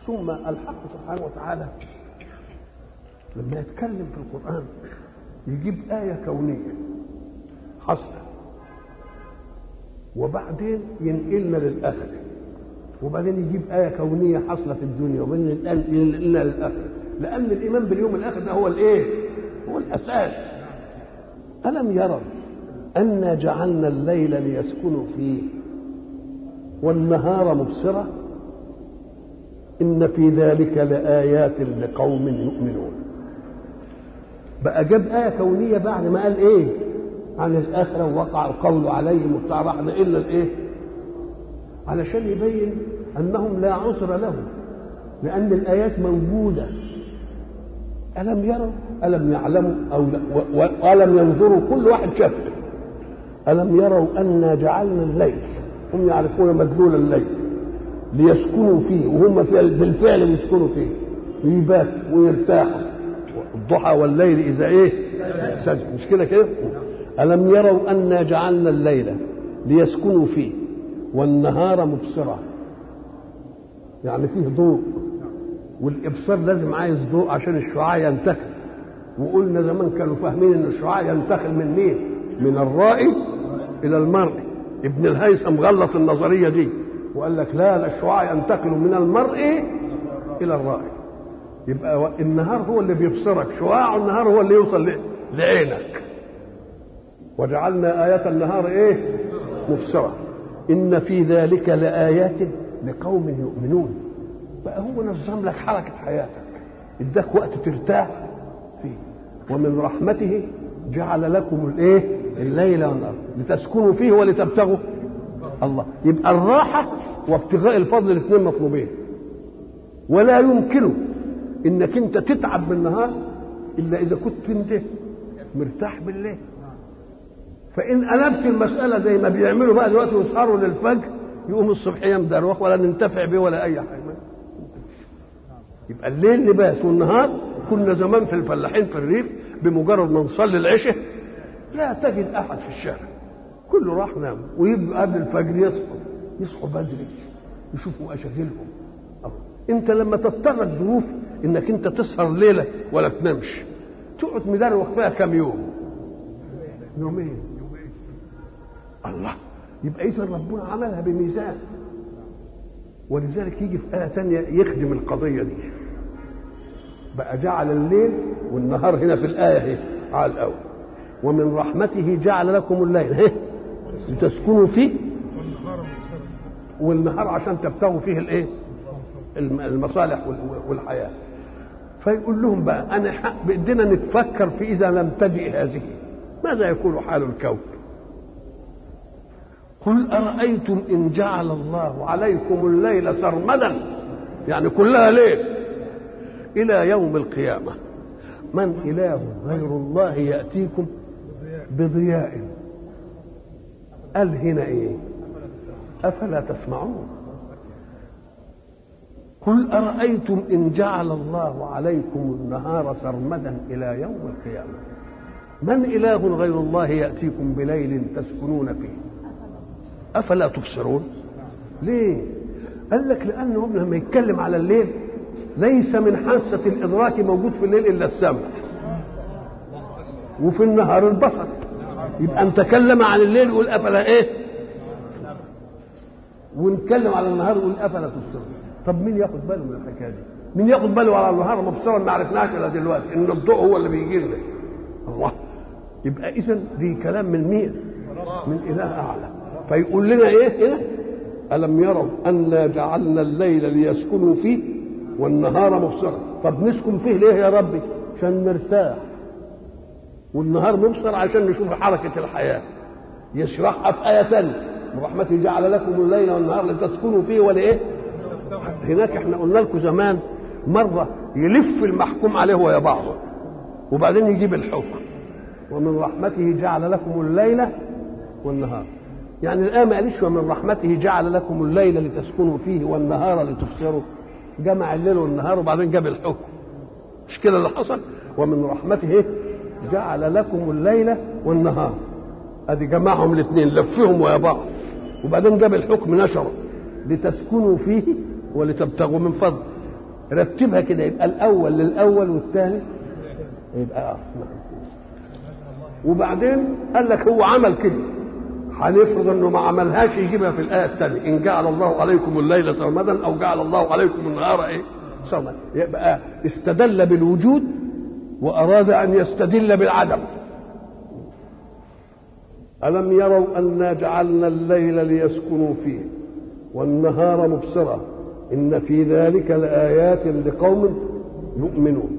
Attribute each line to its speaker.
Speaker 1: ثم الحق سبحانه وتعالى لما يتكلم في القرآن يجيب آية كونية حصلة وبعدين ينقلنا للآخرة وبعدين يجيب آية كونية حاصلة في الدنيا وبعدين ينقلنا للآخرة لأن الإيمان باليوم الآخر ده هو الإيه؟ هو الأساس ألم يروا أنا جعلنا الليل ليسكنوا فيه والنهار مبصرة إن في ذلك لآيات لقوم يؤمنون بقى جاب آية كونية بعد ما قال إيه عن الآخرة ووقع القول عليهم وبتاع راح إلا الإيه علشان يبين أنهم لا عذر لهم لأن الآيات موجودة ألم يروا ألم يعلموا أو ألم ينظروا كل واحد شاف ألم يروا أنا جعلنا الليل هم يعرفون مدلول الليل ليسكنوا فيه وهم بالفعل بيسكنوا فيه ويباتوا ويرتاحوا الضحى والليل إذا إيه سجد مش كده كده ألم يروا أنا جعلنا الليل ليسكنوا فيه والنهار مبصرا يعني فيه ضوء والابصار لازم عايز ضوء عشان الشعاع ينتقل وقلنا زمان كانوا فاهمين ان الشعاع ينتقل من مين من الرائي الى المرئي ابن الهيثم غلط النظريه دي وقال لك لا الشعاع ينتقل من المرئي الى الرائي يبقى النهار هو اللي بيبصرك شعاع النهار هو اللي يوصل لعينك وجعلنا آية النهار ايه مبصرة إن في ذلك لآيات لقوم يؤمنون بقى هو نظم لك حركة حياتك اداك وقت ترتاح فيه ومن رحمته جعل لكم الايه الليل والنهار لتسكنوا فيه ولتبتغوا الله يبقى الراحة وابتغاء الفضل الاثنين مطلوبين ولا يمكن انك انت تتعب بالنهار الا اذا كنت انت مرتاح بالليل فان قلبت المسألة زي ما بيعملوا بقى دلوقتي يسهروا للفجر يقوم الصبح يمدروخ ولا ننتفع به ولا اي حاجة يبقى الليل لباس والنهار كنا زمان في الفلاحين في الريف بمجرد ما نصلي العشاء لا تجد احد في الشارع كله راح نام ويبقوا قبل الفجر يصحوا يصحوا بدري يشوفوا اشاغلهم انت لما تضطر الظروف انك انت تسهر ليله ولا تنامش تقعد مدروخ فيها كم يوم يومين الله يبقى اذا ربنا عملها بميزان ولذلك يجي في آية ثانية يخدم القضية دي بقى جعل الليل والنهار هنا في الآية هي على الأول ومن رحمته جعل لكم الليل هي لتسكنوا فيه والنهار عشان تبتغوا فيه الايه المصالح والحياة فيقول لهم بقى أنا بدنا نتفكر في إذا لم تجئ هذه ماذا يكون حال الكون قل أرأيتم إن جعل الله عليكم الليل سرمدا يعني كلها ليل إلى يوم القيامة من إله غير الله يأتيكم بضياء قال هنا إيه أفلا تسمعون قل أرأيتم إن جعل الله عليكم النهار سرمدا إلى يوم القيامة من إله غير الله يأتيكم بليل تسكنون فيه افلا تبصرون ليه قال لك لانه لما يتكلم على الليل ليس من حاسه الادراك موجود في الليل الا السمع وفي النهار البصر يبقى ان تكلم عن الليل يقول افلا ايه ونتكلم على النهار يقول افلا تبصرون طب مين ياخد باله من الحكايه دي مين ياخد باله على النهار مبصرا ما عرفناش الا دلوقتي ان الضوء هو اللي بيجي لنا الله يبقى اذا دي كلام من مين من اله اعلى فيقول لنا ايه هنا الم يروا انا جعلنا الليل ليسكنوا فيه والنهار مبصرا طب نسكن فيه ليه يا ربي عشان نرتاح والنهار مبصر عشان نشوف حركة الحياة يشرحها في آية ثانية من رحمته جعل لكم الليل والنهار لتسكنوا فيه ولا ايه هناك احنا قلنا لكم زمان مرة يلف المحكوم عليه ويا بعضه وبعدين يجيب الحكم ومن رحمته جعل لكم الليل والنهار يعني الآية ما قالش ومن رحمته جعل لكم الليل لتسكنوا فيه والنهار لتبصروا جمع الليل والنهار وبعدين جاب الحكم مش كده اللي حصل ومن رحمته إيه؟ جعل لكم الليل والنهار ادي جمعهم الاثنين لفهم ويا بعض وبعدين جاب الحكم نشره لتسكنوا فيه ولتبتغوا من فضل رتبها كده يبقى الاول للاول والثاني يبقى اه وبعدين قال لك هو عمل كده هنفرض انه ما عملهاش يجيبها في الايه الثانيه ان جعل الله عليكم الليل سرمدا او جعل الله عليكم النهار ايه سرمدا يبقى استدل بالوجود واراد ان يستدل بالعدم الم يروا انا جعلنا الليل ليسكنوا فيه والنهار مبصرا ان في ذلك لايات لقوم يؤمنون